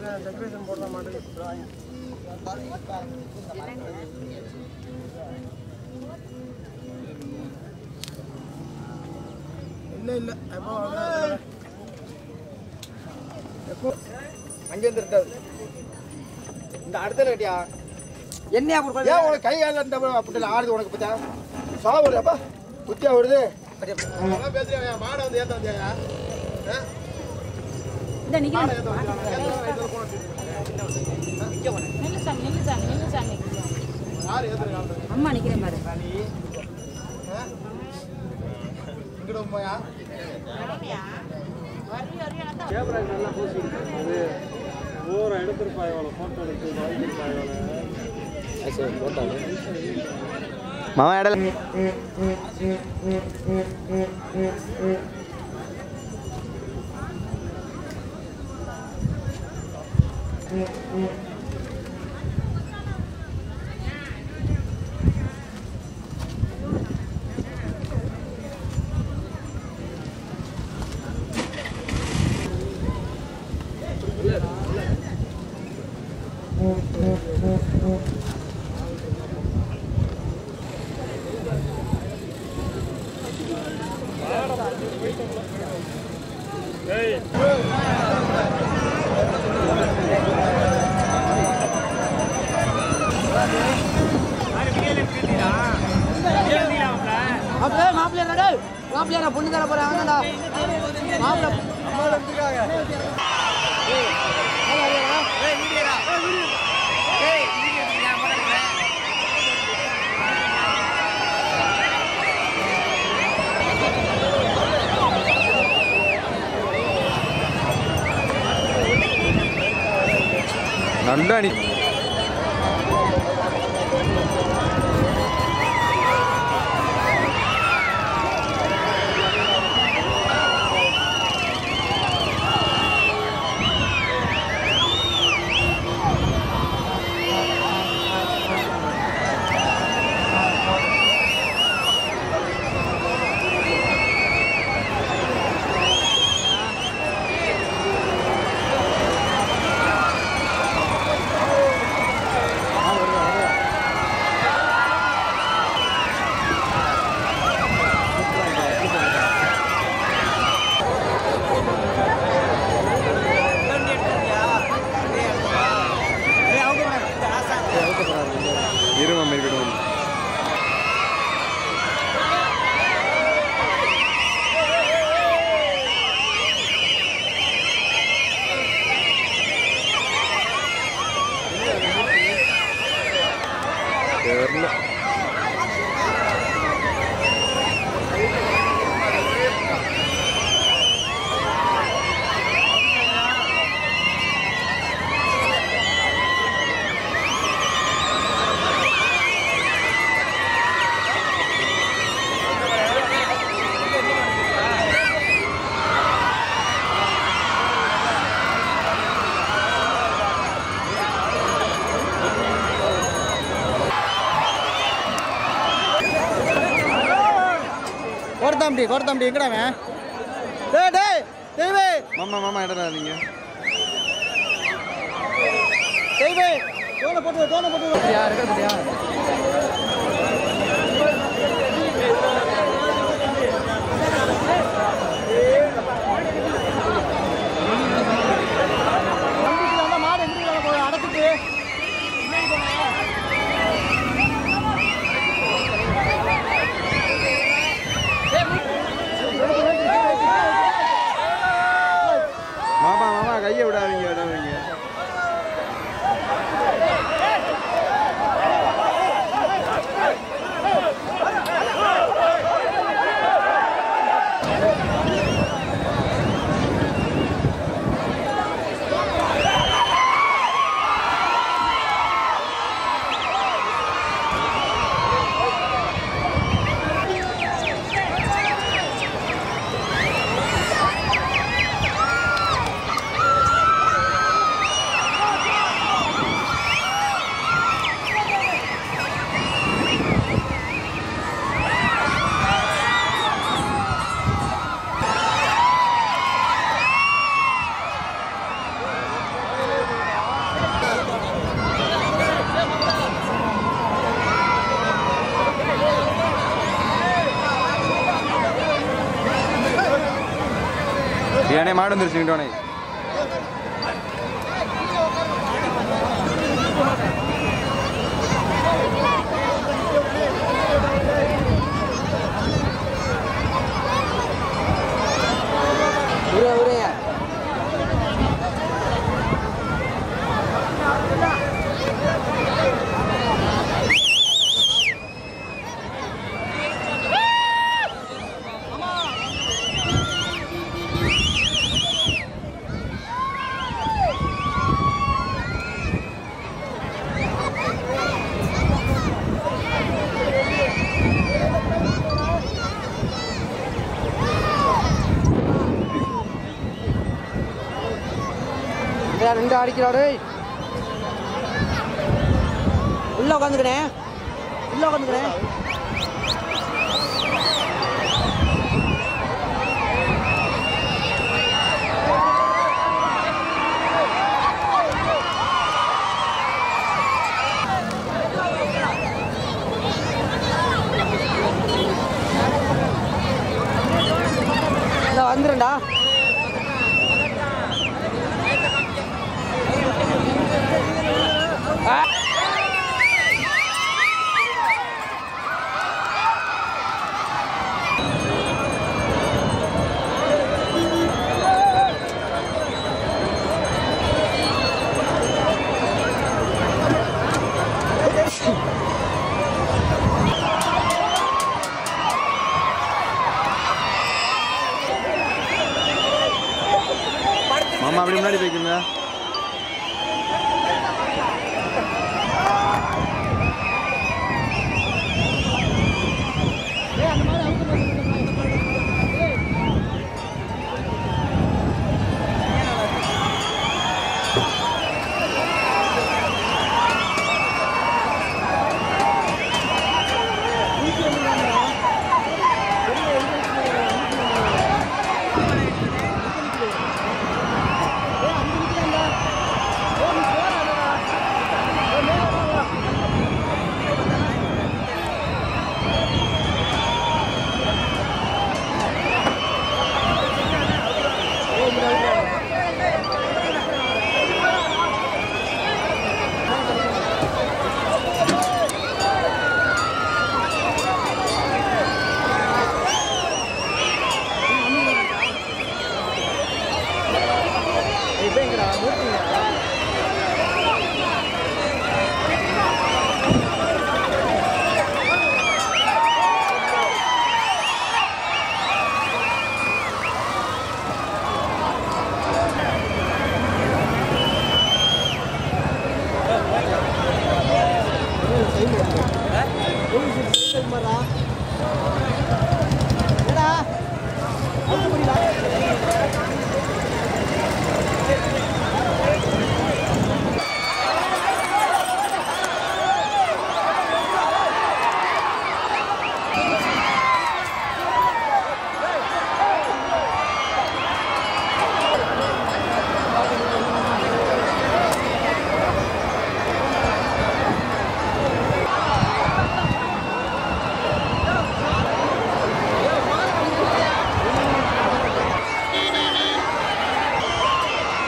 decoration போடுற மாட்டுக்கு இல்லை இல்லை எப்போ வாங்க எப்போ அங்கேருந்து இருக்காது இந்த அடுத்த கட்டியா என்னையா கொடுப்பா ஏன் உனக்கு கை காலில் இந்த அப்படி ஆடுது உனக்கு பத்தியா சாவ வருதாப்பா புத்தியா வருது பேசுறியா மாடை வந்து ஏற்ற வந்தியா இந்த நிக்கிறேன் மாடை ஏற்ற வந்தியா நில்லு சாமி நில்லு சாமி நில்லு சாமி யார் ஏற்றுறாங்க அம்மா நிக்கிறேன் பாரு இங்கிட்ட போயா ஓரம் எடுத்திருப்பாய் அவளை ஃபோட்டோ எடுத்து வாங்கியிருப்பாய் அவளை மாமா இடல மாப்பிள்ளை மாப்பிள்ளையாடா மாப்பிள்ளையா பொண்ணு தர போறேன் வாங்கடா மாப்பிள்ளை நல்லா நீ இருமா இருக்கட்டும் தெரியல கோர்த்தாம்படி கோர்த்தாம்படி எங்கடா அவன் டேய் டேய் தெய்வே மாமா மாமா இடடா நீங்க தெய்வே தோணை போட்டு தோணை போட்டு யார் இருக்கா பத்தியா மாடு எங்க அடக்கிட்டு மாமா மாமா கையை விடாதீங்க விடாதீங்க ஏனே மாடு வந்துருச்சுட்டோனே உரையா உரையா ஏய், ரெண்டு அடிக்கிறாரு உள்ள உட்காந்துக்கிறேன் உள்ள உட்காந்துக்கிறேன் இல்லை வந்துடும்டா மாமா அப்படி முன்னாடி போய்க்குங்க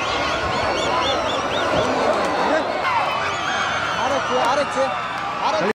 ஆரச்சு ஆரச்சு